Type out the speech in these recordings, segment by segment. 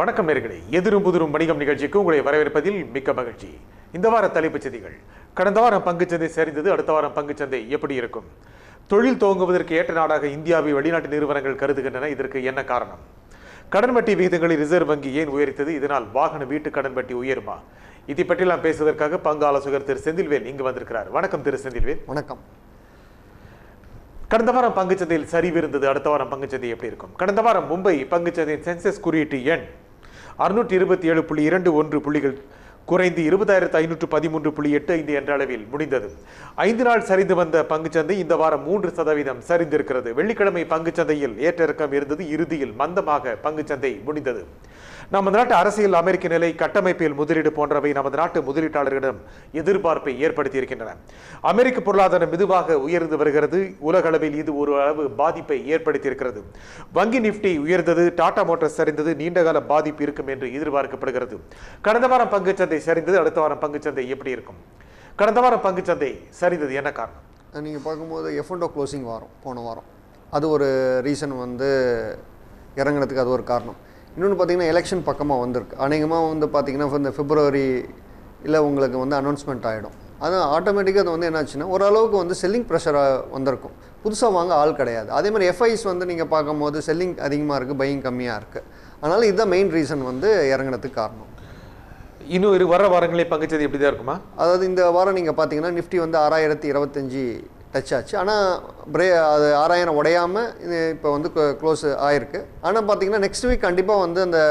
வணக்கம் நேர்களே எதிரும் புதிரும் வணிகம் நிகழ்ச்சிக்கு உங்களை வரவேற்பதில் மிக்க மகிழ்ச்சி இந்த வார தலைப்புச் செய்திகள் கடந்த வாரம் பங்குச்சந்தை சரிந்தது அடுத்த வாரம் பங்குச்சந்தை எப்படி இருக்கும் தொழில் துவங்குவதற்கு ஏற்ற நாடாக இந்தியாவை வெளிநாட்டு நிறுவனங்கள் கருதுகின்றன இதற்கு என்ன காரணம் கடன் வட்டி விகிதங்களை ரிசர்வ் வங்கி ஏன் உயர்த்தது இதனால் வாகன வீட்டு கடன் வட்டி உயருமா இதை பற்றியெல்லாம் பேசுவதற்காக பங்கு ஆலோசகர் திரு செந்தில்வேல் இங்கு வந்திருக்கிறார் வணக்கம் திரு செந்தில்வேல் வணக்கம் கடந்த வாரம் பங்குச்சந்தையில் சரிவு இருந்தது அடுத்த வாரம் பங்குச்சந்தை எப்படி இருக்கும் கடந்த வாரம் மும்பை பங்குச்சந்தையின் சென்செக்ஸ் குறியீட்டு எண் அறுநூற்றி இருபத்தி ஏழு புள்ளி இரண்டு ஒன்று புள்ளிகள் குறைந்து இருபதாயிரத்து ஐநூற்று பதிமூன்று புள்ளி எட்டு ஐந்து என்ற அளவில் முடிந்தது ஐந்து நாள் சரிந்து வந்த பங்குச்சந்தை இந்த வாரம் மூன்று சதவீதம் சரிந்திருக்கிறது வெள்ளிக்கிழமை பங்குச்சந்தையில் ஏற்ற இறக்கம் இருந்தது இறுதியில் மந்தமாக பங்குச்சந்தை முடிந்தது நமது நாட்டு அரசியல் அமெரிக்க நிலை கட்டமைப்பில் முதலீடு போன்றவை நமது நாட்டு முதலீட்டாளர்களிடம் எதிர்பார்ப்பை ஏற்படுத்தி இருக்கின்றன அமெரிக்க பொருளாதாரம் மெதுவாக உயர்ந்து வருகிறது உலக அளவில் இது ஒரு அளவு பாதிப்பை ஏற்படுத்தி இருக்கிறது வங்கி நிப்டி உயர்ந்தது டாடா மோட்டார்ஸ் சரிந்தது நீண்டகால பாதிப்பு இருக்கும் என்று எதிர்பார்க்கப்படுகிறது கடந்த வாரம் பங்குச்சந்தை சரிந்தது அடுத்த வாரம் பங்குச்சந்தை எப்படி இருக்கும் கடந்த வாரம் பங்குச்சந்தை சரிந்தது என்ன காரணம் நீங்கள் பார்க்கும்போது எஃப்என்டோ க்ளோசிங் வாரம் போன வாரம் அது ஒரு ரீசன் வந்து இறங்குறதுக்கு அது ஒரு காரணம் இன்னொன்று பார்த்தீங்கன்னா எலெக்ஷன் பக்கமாக வந்திருக்கு அநேகமாக வந்து பார்த்தீங்கன்னா இந்த பிப்ரவரி இல்லை உங்களுக்கு வந்து அனௌன்ஸ்மெண்ட் ஆகிடும் அது ஆட்டோமேட்டிக்காக அது வந்து என்னாச்சுன்னா ஓரளவுக்கு வந்து செல்லிங் ப்ரெஷராக வந்திருக்கும் புதுசாக வாங்க ஆள் கிடையாது அதே மாதிரி எஃப்ஐஸ் வந்து நீங்கள் பார்க்கும்போது செல்லிங் அதிகமாக இருக்குது பையிங் கம்மியாக இருக்குது அதனால் இதுதான் மெயின் ரீசன் வந்து இறங்குறதுக்கு காரணம் இன்னும் இரு வர வாரங்களே பங்குச்சந்தை எப்படி தான் இருக்குமா அதாவது இந்த வாரம் நீங்கள் பார்த்தீங்கன்னா நிஃப்டி வந்து ஆறாயிரத்தி இருபத்தஞ்சி டச் ஆச்சு ஆனால் பிரே அது ஆறாயிரம் உடையாமல் இது இப்போ வந்து க்ளோஸ் ஆயிருக்கு ஆனால் பார்த்தீங்கன்னா நெக்ஸ்ட் வீக் கண்டிப்பாக வந்து அந்த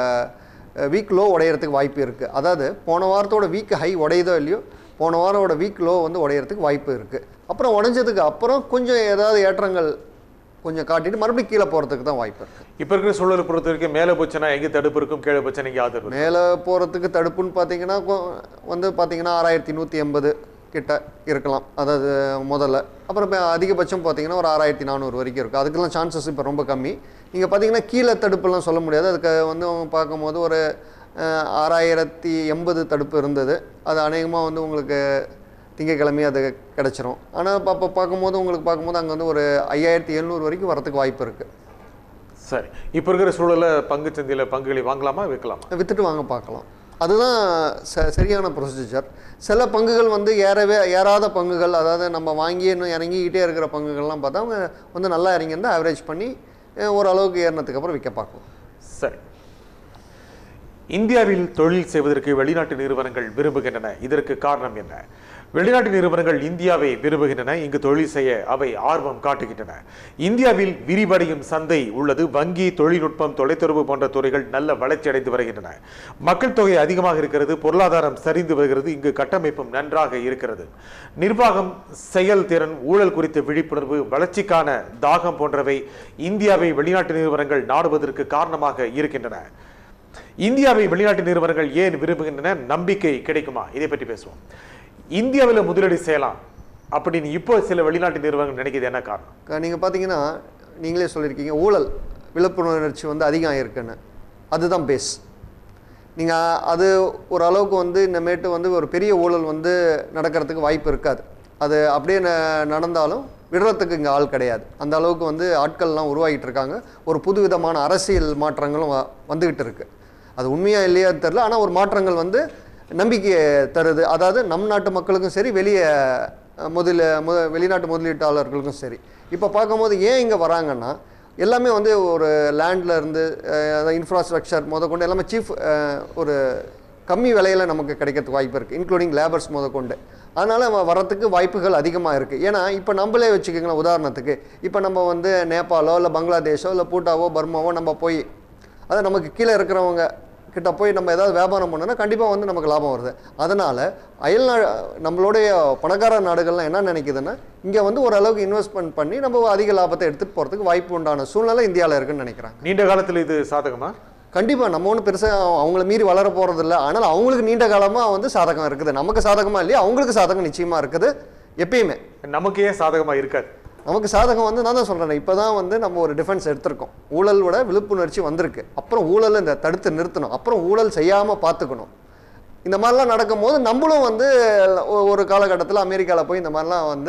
வீக் லோ உடையறதுக்கு வாய்ப்பு இருக்குது அதாவது போன வாரத்தோட வீக் ஹை உடையுதோ இல்லையோ போன வாரோட வீக் லோ வந்து உடையறதுக்கு வாய்ப்பு இருக்குது அப்புறம் உடைஞ்சதுக்கு அப்புறம் கொஞ்சம் ஏதாவது ஏற்றங்கள் கொஞ்சம் காட்டிட்டு மறுபடியும் கீழே போகிறதுக்கு தான் வாய்ப்பு இருக்குது இப்ப இருக்கிற சூழலை பொறுத்த வரைக்கும் மேலே போச்சுன்னா எங்கே தடுப்பு இருக்கும் கீழே போச்சுன்னா எங்கே ஆதரவு இருக்கும்? மேலே போகிறதுக்கு தடுப்புன்னு பார்த்தீங்கன்னா கொ- வந்து பார்த்தீங்கன்னா ஆறாயிரத்தி நூற்றி எண்பது கிட்ட இருக்கலாம் அதாவது முதல்ல அப்புறம் இப்போ அதிகபட்சம் பார்த்தீங்கன்னா ஒரு ஆறாயிரத்தி நானூறு வரைக்கும் இருக்குது அதுக்கெல்லாம் சான்சஸ் இப்போ ரொம்ப கம்மி நீங்கள் பார்த்தீங்கன்னா கீழே தடுப்புலாம் சொல்ல முடியாது அதுக்கு வந்து அவங்க பார்க்கும்போது ஒரு அஹ், ஆறாயிரத்தி எண்பது தடுப்பு இருந்தது அது அநேகமாக வந்து உங்களுக்கு திங்கக்கிழமை அது கிடச்சிரும் ஆனால் இப்போ அப்போ பார்க்கும்போது உங்களுக்கு பார்க்கும்போது அங்கே வந்து ஒரு ஐயாயிரத்தி எழுநூறு வரைக்கும் வரத்துக்கு வாய்ப்பு இருக்குது சரி இப்ப இருக்கிற சூழல்ல பங்குச்சந்தையில பங்குகளை வாங்கலாமா விற்கலாமா வித்துட்டு வாங்க பார்க்கலாம் அதுதான் ச சரியான ப்ரொசீஜர் சில பங்குகள் வந்து ஏறவே ஏறாத பங்குகள் அதாவது நம்ம வாங்கி இன்னும் இறங்கிக்கிட்டே இருக்கிற பங்குகள்லாம் பார்த்தா அவங்க வந்து நல்லா இறங்கியிருந்தா ஆவரேஜ் பண்ணி அஹ், ஓரளவுக்கு ஏறினதுக்கு அப்புறம் விற்க பார்க்கலாம் சரி இந்தியாவில் தொழில் செய்வதற்கு வெளிநாட்டு நிறுவனங்கள் விரும்புகின்றன இதற்கு காரணம் என்ன வெளிநாட்டு நிறுவனங்கள் இந்தியாவை விரும்புகின்றன இங்கு தொழில் செய்ய அவை ஆர்வம் காட்டுகின்றன இந்தியாவில் விரிவடையும் சந்தை உள்ளது வங்கி தொழில்நுட்பம் தொலைத்தொடர்பு போன்ற துறைகள் நல்ல வளர்ச்சி அடைந்து வருகின்றன மக்கள் தொகை அதிகமாக இருக்கிறது பொருளாதாரம் சரிந்து வருகிறது இங்கு கட்டமைப்பும் நன்றாக இருக்கிறது நிர்வாகம் செயல்திறன் ஊழல் குறித்த விழிப்புணர்வு வளர்ச்சிக்கான தாகம் போன்றவை இந்தியாவை வெளிநாட்டு நிறுவனங்கள் நாடுவதற்கு காரணமாக இருக்கின்றன இந்தியாவை வெளிநாட்டு நிறுவனங்கள் ஏன் விரும்புகின்றன நம்பிக்கை கிடைக்குமா இதை பற்றி பேசுவோம் இந்தியாவில் முதலீடு செய்யலாம் அப்படின்னு இப்போ சில வெளிநாட்டு நிறுவனங்கள் நினைக்கிறது என்ன காரணம் நீங்கள் பார்த்தீங்கன்னா நீங்களே சொல்லியிருக்கீங்க ஊழல் விழிப்புணர்ச்சி வந்து அதிகம் ஆயிருக்குன்னு அதுதான் பேஸ் நீங்கள் அது ஒரு அளவுக்கு வந்து இனிமேட்டு வந்து ஒரு பெரிய ஊழல் வந்து நடக்கிறதுக்கு வாய்ப்பு இருக்காது அது அப்படியே ந- நடந்தாலும் விடுறதுக்கு இங்கே ஆள் கிடையாது அந்த அளவுக்கு வந்து ஆட்கள்லாம் உருவாகிட்டு இருக்காங்க ஒரு புதுவிதமான அரசியல் மாற்றங்களும் வ- வந்துக்கிட்டு இருக்கு அது உண்மையா இல்லையா தெரில ஆனால் ஒரு மாற்றங்கள் வந்து நம்பிக்கையை தருது அதாவது நம் நாட்டு மக்களுக்கும் சரி வெளியே அஹ், முதல மு வெளிநாட்டு முதலீட்டாளர்களுக்கும் சரி இப்போ பார்க்கும்போது ஏன் இங்கே வராங்கன்னா எல்லாமே வந்து ஒரு லேண்டில் இருந்து இன்ஃப்ராஸ்ட்ரக்சர் முதற்கொண்டு எல்லாமே சீஃப் ஒரு கம்மி விலையில் நமக்கு கிடைக்கிறதுக்கு வாய்ப்பு இருக்குது இன்க்ளூடிங் லேபர்ஸ் முதற்கொண்டு அதனால் வரத்துக்கு வாய்ப்புகள் அதிகமாக இருக்குது ஏன்னா இப்போ நம்மளே வச்சுக்கோங்களேன் உதாரணத்துக்கு இப்போ நம்ம வந்து நேபாளோ இல்லை பங்களாதேஷோ இல்லை பூட்டாவோ பர்மாவோ நம்ம போய் அது நமக்கு கீழே இருக்கிறவங்க கிட்ட போய் நம்ம ஏதாவது வியாபாரம் பண்ணோம்னா கண்டிப்பாக வந்து நமக்கு லாபம் வருது அதனால் அயல் நா நம்மளுடைய பணக்கார நாடுகள்லாம் என்ன நினைக்குதுன்னா இங்கே வந்து ஓரளவுக்கு இன்வெஸ்ட்மெண்ட் பண்ணி நம்ம அதிக லாபத்தை எடுத்துகிட்டு போகிறதுக்கு வாய்ப்பு உண்டான சூழ்நிலை இந்தியாவில் இருக்குன்னு நினைக்கிறாங்க நீண்ட காலத்தில் இது சாதகமா கண்டிப்பாக நம்ம ஒன்றும் பெருசாக அவங்கள மீறி வளர போகிறது இல்லை ஆனால் அவங்களுக்கு நீண்ட காலமாக வந்து சாதகம் இருக்குது நமக்கு சாதகமாக இல்லையா அவங்களுக்கு சாதகம் நிச்சயமாக இருக்குது எப்பயுமே நமக்கு ஏன் சாதகமா இருக்காது நமக்கு சாதகம் வந்து நான் தான் சொல்கிறேன் இப்போ தான் வந்து நம்ம ஒரு டிஃபென்ஸ் எடுத்திருக்கோம் ஊழலோட விழிப்புணர்ச்சி வந்திருக்கு அப்புறம் ஊழலை இந்த தடுத்து நிறுத்தணும் அப்புறம் ஊழல் செய்யாமல் பார்த்துக்கணும் இந்த மாதிரிலாம் நடக்கும்போது நம்மளும் வந்து ஒ- ஒரு காலகட்டத்தில் அமெரிக்காவில் போய் இந்த மாதிரிலாம் வந்து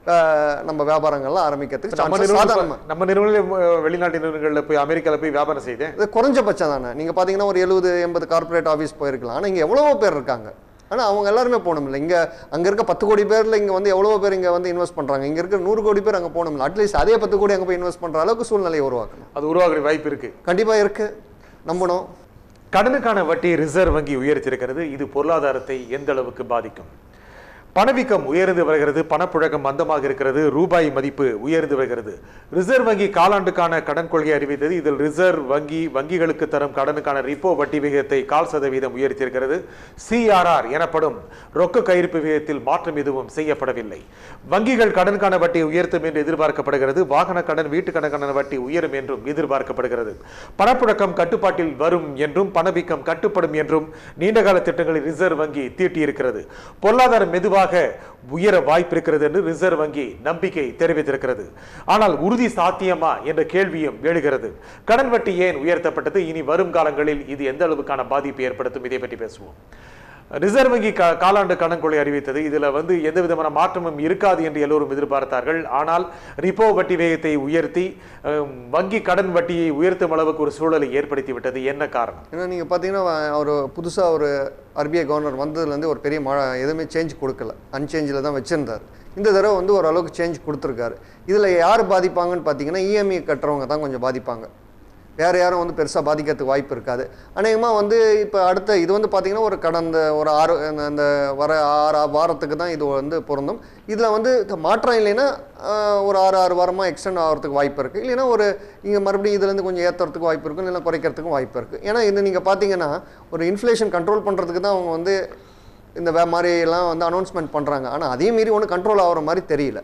அஹ், நம்ம வியாபாரங்கள்லாம் ஆரம்பிக்கிறதுக்கு நம்ம chances சாதாரணமா நிறுவனம் நம்ம நிறுவனம் வெளிநாட்டு நிறுவனங்களில் போய் அமெரிக்காவில் போய் வியாபாரம் செய்தேன் இது குறைஞ்சபட்சம் தானே நீங்கள் பார்த்தீங்கன்னா ஒரு எழுபது எண்பது கார்ப்பரேட் ஆஃபீஸ் போயிருக்கலாம் ஆனால் இங்கே எவ்வளவோ பேர் இருக்காங்க ஆனால் அவங்க எல்லாருமே போகணும்ல இங்கே அங்கே இருக்க பத்து கோடி பேரில் இங்கே வந்து எவ்வளவோ பேர் இங்கே வந்து இன்வெஸ்ட் பண்ணுறாங்க இங்கே இருக்க நூறு கோடி பேர் அங்கே போகணும்ல அட்லீஸ்ட் அதே பத்து கோடி அங்கே போய் இன்வெஸ்ட் பண்ணுற அளவுக்கு சூழ்நிலையை உருவாக்கணும் அது உருவாகிற வாய்ப்பு இருக்கு கண்டிப்பாக இருக்குது நம்பணும் கடனுக்கான வட்டி ரிசர்வ் வங்கி உயர்த்திருக்கிறது இது பொருளாதாரத்தை எந்த அளவுக்கு பாதிக்கும் பணவீக்கம் உயர்ந்து வருகிறது பணப்புழக்கம் மந்தமாக இருக்கிறது ரூபாய் மதிப்பு உயர்ந்து வருகிறது ரிசர்வ் வங்கி காலாண்டுக்கான கடன் கொள்கை அறிவித்தது இதில் ரிசர்வ் வங்கி வங்கிகளுக்கு தரும் கடனுக்கான ரிப்போ வட்டி விகிதத்தை கால் சதவீதம் உயர்த்தியிருக்கிறது சிஆர்ஆர் எனப்படும் ரொக்க கையிருப்பு விகிதத்தில் மாற்றம் எதுவும் செய்யப்படவில்லை வங்கிகள் கடனுக்கான வட்டியை உயர்த்தும் என்று எதிர்பார்க்கப்படுகிறது வாகன கடன் வீட்டு கடனுக்கான வட்டி உயரும் என்றும் எதிர்பார்க்கப்படுகிறது பணப்புழக்கம் கட்டுப்பாட்டில் வரும் என்றும் பணவீக்கம் கட்டுப்படும் என்றும் நீண்டகால திட்டங்களில் ரிசர்வ் வங்கி தீட்டியிருக்கிறது பொருளாதாரம் மெதுவாக உயர வாய்ப்பு இருக்கிறது என்று ரிசர்வ் வங்கி நம்பிக்கை தெரிவித்திருக்கிறது ஆனால் உறுதி சாத்தியமா என்ற கேள்வியும் எழுகிறது கடன் வட்டி ஏன் உயர்த்தப்பட்டது இனி வரும் காலங்களில் இது எந்த அளவுக்கான பாதிப்பு ஏற்படுத்தும் இதை பற்றி பேசுவோம் ரிசர்வ் வங்கி கா- காலாண்டு கடன் கொள்ளை அறிவித்தது இதுல வந்து எந்த விதமான மாற்றமும் இருக்காது என்று எல்லோரும் எதிர்பார்த்தார்கள் ஆனால் ரிப்போ வட்டி வேகத்தை உயர்த்தி அஹ், வங்கி கடன் வட்டியை உயர்த்தும் அளவுக்கு ஒரு சூழலை ஏற்படுத்தி விட்டது என்ன காரணம் ஏன்னா நீங்கள் பார்த்தீங்கன்னா அவர் புதுசாக ஒரு ஆர்பிஐ கவர்னர் வந்ததுலேருந்து ஒரு பெரிய மழை எதுவுமே சேஞ்ச் கொடுக்கல அன்சேஞ்சில் தான் வச்சுருந்தார் இந்த தடவை வந்து ஓரளவுக்கு சேஞ்ச் கொடுத்துருக்காரு இதில் யார் பாதிப்பாங்கன்னு பார்த்தீங்கன்னா இஎம்ஐ கட்டுறவங்க தான் கொஞ்சம் பாதிப்பாங்க வேறு யாரும் வந்து பெருசாக பாதிக்கிறதுக்கு வாய்ப்பு இருக்காது அநேகமாக வந்து இப்போ அடுத்த இது வந்து பார்த்தீங்கன்னா ஒரு கடந்த ஒரு ஆறு அந்த- அந்த வர ஆறு வாரத்துக்கு தான் இது வந்து பொருந்தும் இதில் வந்து இது மாற்றம் இல்லைன்னா ஆஹ், ஒரு ஆறு ஆறு வாரமாக எக்ஸ்டெண்ட் ஆகிறதுக்கு வாய்ப்பு இருக்குது இல்லைன்னா ஒரு இங்கே மறுபடியும் இதுலேருந்து கொஞ்சம் ஏற்றுறதுக்கு வாய்ப்பு இருக்கும் இல்லைன்னா குறைக்கிறதுக்கும் வாய்ப்பு இருக்குது ஏன்னா இது நீங்கள் பார்த்தீங்கன்னா ஒரு இன்ஃப்ளேஷன் கண்ட்ரோல் பண்ணுறதுக்கு தான் அவங்க வந்து இந்த வே மாதிரி எல்லாம் வந்து அனௌன்ஸ்மெண்ட் பண்ணுறாங்க ஆனால் அதே மீறி ஒன்றும் கண்ட்ரோல் ஆகிற மாதிரி தெரியல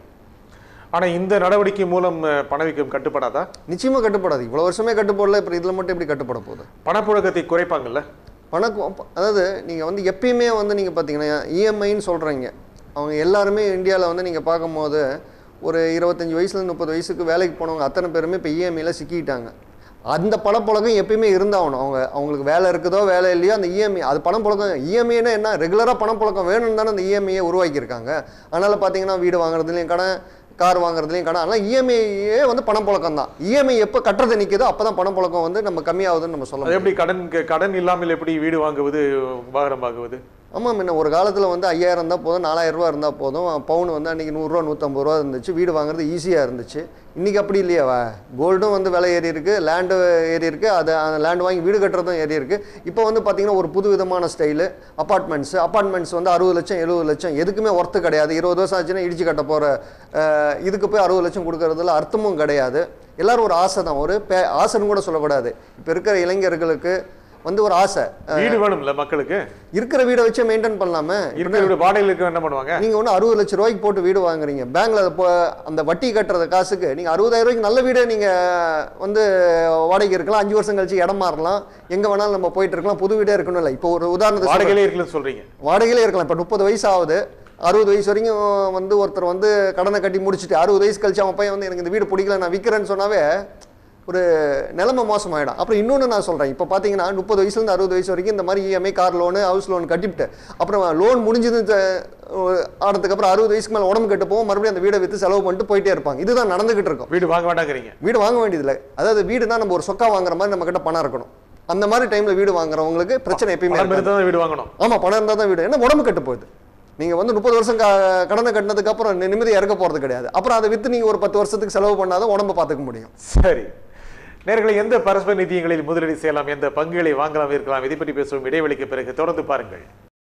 ஆனா இந்த நடவடிக்கை மூலம் அஹ், பணவீக்கம் கட்டுப்படாதா நிச்சயமாக கட்டுப்படாது இவ்வளோ வருஷமே கட்டுப்படல இப்போ இதில் மட்டும் எப்படி கட்டுப்பட போகுது பணப்புழக்கத்தை குறைப்பாங்கல்ல பணம் அதாவது நீங்கள் வந்து எப்பயுமே வந்து நீங்கள் பார்த்தீங்கன்னா இஎம்ஐன்னு சொல்கிறீங்க அவங்க எல்லாருமே இந்தியாவில் வந்து நீங்கள் பார்க்கும்போது ஒரு இருபத்தஞ்சி வயசுலேருந்து முப்பது வயசுக்கு வேலைக்கு போனவங்க அத்தனை பேருமே இப்போ இஎம்ஐயில் சிக்கிட்டாங்க அந்த பணப்புழக்கம் எப்பயுமே இருந்தாகணும் அவங்க அவங்களுக்கு வேலை இருக்குதோ வேலை இல்லையோ அந்த இஎம்ஐ அது பணப்புழக்கம் இஎம்ஐனா என்ன ரெகுலராக பணப்புழக்கம் வேணும்னு தானே அந்த இஎம்ஐயை உருவாக்கியிருக்காங்க அதனால் பார்த்தீங்கன்னா வீடு வாங்குறதுலையும் கடன் கார் வாங்குறதுலையும் கடன் ஆனால் இஎம்ஐயே வந்து பணப்புழக்கம் தான் இஎம்ஐ எப்போ கட்டுறது நிற்குதோ அப்போ தான் பணப்புழக்கம் வந்து நம்ம கம்மியாகுதுன்னு நம்ம சொல்ல அது எப்படி கடன் கடன் இல்லாமல் எப்படி வீடு வாங்குவது வாகனம் வாங்குவது ஆமாம் முன்ன ஒரு காலத்தில் வந்து ஐயாயிரம் இருந்தால் போதும் நாலாயிரம் ரூபா இருந்தால் போதும் பவுன் வந்து அன்றைக்கி நூறுரூவா நூற்றம்பது ரூபா இருந்துச்சு வீடு வாங்குறது ஈஸியாக இருந்துச்சு இன்றைக்கி அப்படி இல்லையாவா கோல்டும் வந்து விலை ஏறி இருக்கு லேண்டு ஏறி இருக்கு அது அந்த லேண்ட் வாங்கி வீடு கட்டுறதும் ஏறி இருக்கு இப்போ வந்து பார்த்தீங்கன்னா ஒரு புது விதமான ஸ்டைலு அப்பார்ட்மெண்ட்ஸ் அப்பார்ட்மெண்ட்ஸ் வந்து அறுபது லட்சம் எழுபது லட்சம் எதுக்குமே ஒர்த்து கிடையாது இருபது வருஷம் ஆச்சுன்னா இடிச்சு கட்ட போகிற இதுக்கு போய் அறுபது லட்சம் கொடுக்கறதுல அர்த்தமும் கிடையாது எல்லாரும் ஒரு ஆசை தான் ஒரு பே ஆசைன்னு கூட சொல்லக்கூடாது இப்போ இருக்கிற இளைஞர்களுக்கு வந்து ஒரு ஆசை வீடு வேணும்ல மக்களுக்கு இருக்கிற வீடை வச்சு மெயின்டைன் பண்ணலாமே இருக்கிற வீடு வாடகையில் இருக்க என்ன பண்ணுவாங்க நீங்க ஒன்று அறுபது லட்ச ரூபாய்க்கு போட்டு வீடு வாங்குறீங்க பேங்க்ல இப்போ அந்த வட்டி கட்டுறது காசுக்கு நீங்க அறுபதாயிரம் ரூபாய்க்கு நல்ல வீடை நீங்க வந்து வாடகைக்கு இருக்கலாம் அஞ்சு வருஷம் கழிச்சு இடம் மாறலாம் எங்க வேணாலும் நம்ம போயிட்டு இருக்கலாம் புது வீடே இருக்கணும் இல்லை இப்போ ஒரு உதாரணத்துக்கு சொல்றேன். வாடகையிலே இருக்குன்னு சொல்றீங்க வாடகையிலே இருக்கலாம் இப்போ முப்பது வயசு ஆகுது அறுபது வயசு வரைக்கும் வந்து ஒருத்தர் வந்து கடனை கட்டி முடிச்சுட்டு அறுபது வயசு கழிச்சு அவன் பையன் வந்து எனக்கு இந்த வீடு பிடிக்கல நான் விற்கிறேன்னு சொன்னாவே ஒரு நிலைமை மோசமாயிடும் அப்புறம் இன்னொன்று நான் சொல்கிறேன் இப்போ பார்த்தீங்கன்னா முப்பது வயசுலேருந்து அறுபது வயசு வரைக்கும் இந்த மாதிரி EMI car loan house loan கட்டிவிட்டு அப்புறம் லோன் முடிஞ்சது ஆனதுக்கப்புறம் அறுபது வயசுக்கு மேலே உடம்பு கெட்டு போவோம் மறுபடியும் அந்த வீடை விற்று செலவு பண்ணிட்டு போயிட்டே இருப்பாங்க இதுதான் நடந்துகிட்டு இருக்கும் வீடு வாங்க வேண்டாங்கிறீங்க வீடு வாங்க வேண்டியதில்லை அதாவது வீடுனா நம்ம ஒரு சொக்கா வாங்குற மாதிரி நம்ம கிட்ட பணம் இருக்கணும் அந்த மாதிரி டைமில் வீடு வாங்குறவங்களுக்கு பிரச்சனை எப்பயுமே பணம் இருக்காது. இருந்தா தான் வீடு வாங்கணும் ஆமா பணம் இருந்தால் தான் வீடு ஏன்னா உடம்பு கெட்டு போகுது நீங்க வந்து முப்பது வருஷம் க- கடனை கட்டினதுக்கு அப்புறம் நி- நிம்மதியா இருக்க போறது கிடையாது அப்புறம் அதை வித்து நீங்க ஒரு பத்து வருஷத்துக்கு செலவு பண்ணாதான் உடம்ப பார்த்துக்க முடியும் சரி நேர்களை எந்த பரஸ்பர நிதியங்களில் முதலீடு செய்யலாம் எந்த பங்குகளை வாங்கலாம் இருக்கலாம் இதை பற்றி பேசுவோம் இடைவெளிக்கு பிறகு தொடர்ந்து பாருங்கள்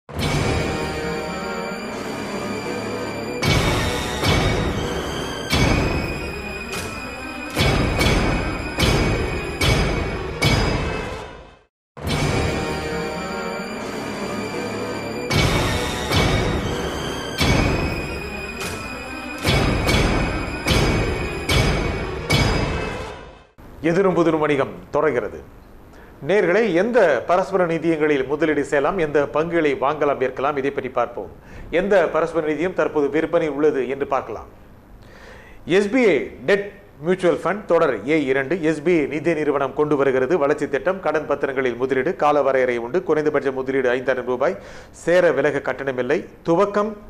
எதிரும் புதிரும் வணிகம் தொடர்கிறது நேர்களை எந்த பரஸ்பர நிதியங்களில் முதலீடு செய்யலாம் எந்த பங்குகளை வாங்கலாம் விற்கலாம் இதை பற்றி பார்ப்போம் எந்த பரஸ்பர நிதியம் தற்போது விற்பனையில் உள்ளது என்று பார்க்கலாம் எஸ்பிஐ டெட் மியூச்சுவல் ஃபண்ட் தொடர் ஏ இரண்டு எஸ்பிஐ நிதி நிறுவனம் கொண்டு வருகிறது வளர்ச்சி திட்டம் கடன் பத்திரங்களில் முதலீடு கால வரையறை உண்டு குறைந்தபட்ச முதலீடு ஐந்தாயிரம் ரூபாய் சேர விலக கட்டணமில்லை துவக்கம்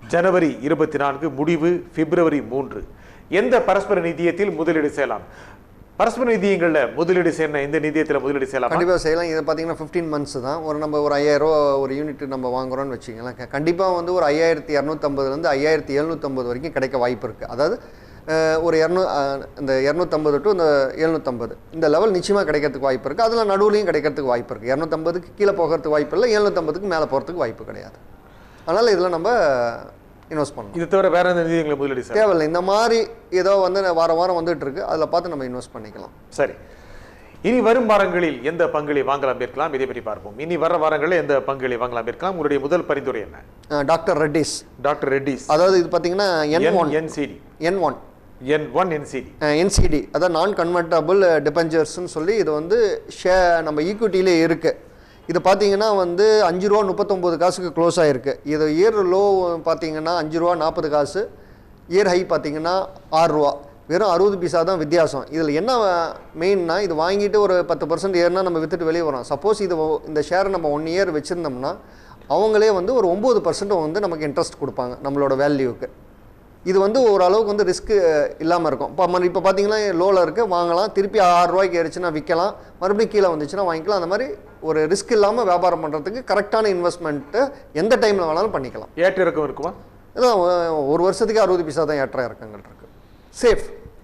ஜனவரி இருபத்தி நான்கு முடிவு பிப்ரவரி மூன்று எந்த பரஸ்பர நிதியத்தில் முதலீடு செய்யலாம் பரஸ்பர நிதியங்கள்ல முதலீடு செய்யணும் எந்த நிதியத்தில் முதலீடு செய்யலாம் கண்டிப்பாக செய்யலாம் இது பார்த்தீங்கன்னா ஃபிஃப்டீன் மந்த்ஸ் தான் ஒரு நம்ம ஒரு ஐயாயிரரூவா ஒரு யூனிட் நம்ம வாங்குறோம்னு வச்சுக்கலாம் கண்டிப்பாக வந்து ஒரு ஐயாயிரத்தி இரநூத்தம்பதுலேருந்து ஐயாயிரத்தி எழுநூற்றம்பது வரைக்கும் கிடைக்க வாய்ப்பு இருக்குது அதாவது அஹ், ஒரு இரநூ அஹ், இந்த இரநூத்தம்பது டு இந்த எழுநூற்றம்பது இந்த லெவல் நிச்சயமாக கிடைக்கிறதுக்கு வாய்ப்பு இருக்குது அதில் நடுவுலையும் கிடைக்கிறதுக்கு வாய்ப்பு இருக்குது இரநூத்தம்பதுக்கு கீழே போகிறதுக்கு வாய்ப்பு இல்லை எழுநூற்றம்பதுக்கு மேலே போகிறதுக்கு வாய்ப்பு கிடையாது அதனால் இதில் நம்ம இன்வெஸ்ட் பண்ணணும் இது தவிர வேற எந்த நிதியங்களை முதலீடு செய்யலாம் தேவையில்லை இந்த மாதிரி ஏதோ வந்து வாரம் வாரம் வந்துட்டு இருக்கு அதில் பார்த்து நம்ம இன்வெஸ்ட் பண்ணிக்கலாம் சரி இனி வரும் வாரங்களில் எந்த பங்குகளை வாங்கலாம் இருக்கலாம் இதை பற்றி பார்ப்போம் இனி வர வாரங்களில் எந்த பங்குகளை வாங்கலாம் இருக்கலாம் உங்களுடைய முதல் பரிந்துரை என்ன அஹ், டாக்டர் ரெட்டிஸ் டாக்டர் ரெட்டிஸ் அதாவது இது பார்த்தீங்கன்னா N one NCD N one N one NCD NCD அதாவது நான் கன்வெர்ட்டபிள் டிபெஞ்சர்ஸ்னு சொல்லி இது வந்து ஷே நம்ம ஈக்விட்டியிலே இருக்குது இது பார்த்தீங்கன்னா வந்து அஞ்சு ரூபா முப்பத்தொம்போது காசுக்கு க்ளோஸ் ஆகிருக்கு இது இயர் லோ பார்த்தீங்கன்னா அஞ்சு ரூபா நாற்பது காசு இயர் ஹை பார்த்தீங்கன்னா ஆறு ரூபா வெறும் அறுபது பைசா தான் வித்தியாசம் இதில் என்ன மெயின்னா இது வாங்கிட்டு ஒரு பத்து பர்சன்ட் ஏறுனா நம்ம வித்துட்டு வெளியே வரோம் சப்போஸ் இது ஒ- இந்த ஷேரை நம்ம ஒன் இயர் வச்சுருந்தோம்னா அவங்களே வந்து ஒரு ஒம்பது பர்சன்ட் வந்து நமக்கு இன்ட்ரெஸ்ட் கொடுப்பாங்க நம்மளோட வேல்யூக்கு இது வந்து ஓரளவுக்கு வந்து ரிஸ்க்கு இல்லாமல் இருக்கும் இப்போ மறு இப்போ பார்த்தீங்கன்னா லோவில் இருக்குது வாங்கலாம் திருப்பி ஆறு ரூபாய்க்கு ஏறிச்சுன்னா விற்கலாம் மறுபடியும் கீழே வந்துச்சுன்னா வாங்கிக்கலாம் அந்த மாதிரி ஒரு ரிஸ்க் இல்லாமல் வியாபாரம் பண்ணுறதுக்கு கரெக்டான இன்வெஸ்ட்மெண்ட்டு எந்த டைமில் வேணாலும் பண்ணிக்கலாம் ஏற்ற இறக்கம் இருக்குமா இதான் ஒ- ஒரு வருஷத்துக்கு அறுபது பைசா தான் ஏற்ற இறக்கங்கள் இருக்குது சேஃப்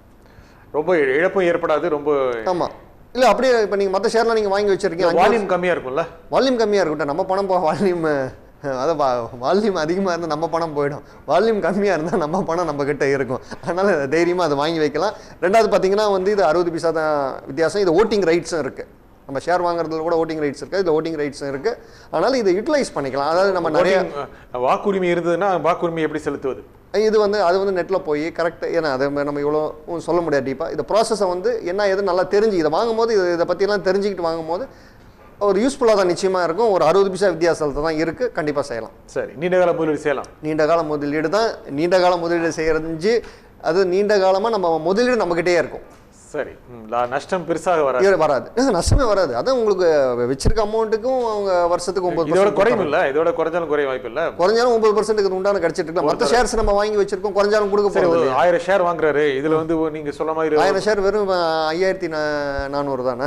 ரொம்ப இழப்பும் ஏற்படாது ரொம்ப ஆமாம் இல்லை அப்படியே இப்போ நீங்கள் மற்ற ஷேர்லாம் நீங்கள் வாங்கி வச்சுருக்கீங்க வால்யூம் கம்மியா இருக்கும்ல வால்யூம் கம்மியாக இருக்கட்டும் நம்ம பணம் போ வால்யூம் அதை வால்யூம் அதிகமாக இருந்தால் நம்ம பணம் போயிடும் வால்யூம் கம்மியாக இருந்தால் நம்ம பணம் நம்ம கிட்ட இருக்கும் அதனால் தைரியமாக அதை வாங்கி வைக்கலாம் ரெண்டாவது பார்த்தீங்கன்னா வந்து இது அறுபது பைசா தான் வித்தியாசம் இது ஓட்டிங் ரைட்ஸும் இருக்குது நம்ம ஷேர் வாங்குறதுல கூட ஓட்டிங் ரைட்ஸ் இருக்குது இதில் ஓட்டிங் ரைட்ஸும் இருக்குது அதனால் இதை யூட்டிலைஸ் பண்ணிக்கலாம் அதாவது நம்ம நிறைய Voting, அஹ், வாக்குரிமை இருந்ததுன்னா வாக்குரிமை எப்படி செலுத்துவது இது வந்து அது வந்து நெட்டில் போய் கரெக்டாக ஏன்னா அதை நம்ம இவ்வளோ சொல்ல முடியாது டீப்பாக இந்த ப்ராசஸை வந்து என்ன எது நல்லா தெரிஞ்சு இதை வாங்கும்போது இதை இதை பற்றியெல்லாம் தெரிஞ்சுக்கிட்டு வாங்கும்போது ஒரு யூஸ்ஃபுல்லாக தான் நிச்சயமாக இருக்கும் ஒரு அறுபது பைசா வித்தியாசத்தில் தான் இருக்குது கண்டிப்பாக செய்யலாம் சரி நீண்ட கால முதலீடு செய்யலாம் நீண்ட கால முதலீடு தான் நீண்ட கால முதலீடு செய்யறது அது நீண்ட காலமாக நம்ம முதலீடு நம்மக்கிட்டே இருக்கும் சரி ம், லா- நஷ்டம் பெருசாக வராது இது வராது இது நஷ்டமே வராது அதான் உங்களுக்கு வச்சிருக்க அமௌண்ட்டுக்கும் அவங்க வருஷத்துக்கு ஒன்பது இதோட குறையும் இல்ல இதோட குறைஞ்சாலும் குறைய வாய்ப்பு இல்ல குறைஞ்சாலும் ஒன்பது பர்சன்ட்டுக்கு உண்டான கிடைச்சிட்டு இருக்கலாம் மற்ற ஷேர்ஸ் நம்ம வாங்கி வச்சிருக்கோம் குறைஞ்சாலும் கொடுக்க சரி போகிறது ஒரு ஆயிரம் ஷேர் வாங்குறாரு இதுல வந்து ஒரு நீங்க சொல்ல மாதிரி ஆயிரம் ஷேர் வெறும் ஐயாயிரத்தி நானூறு தானே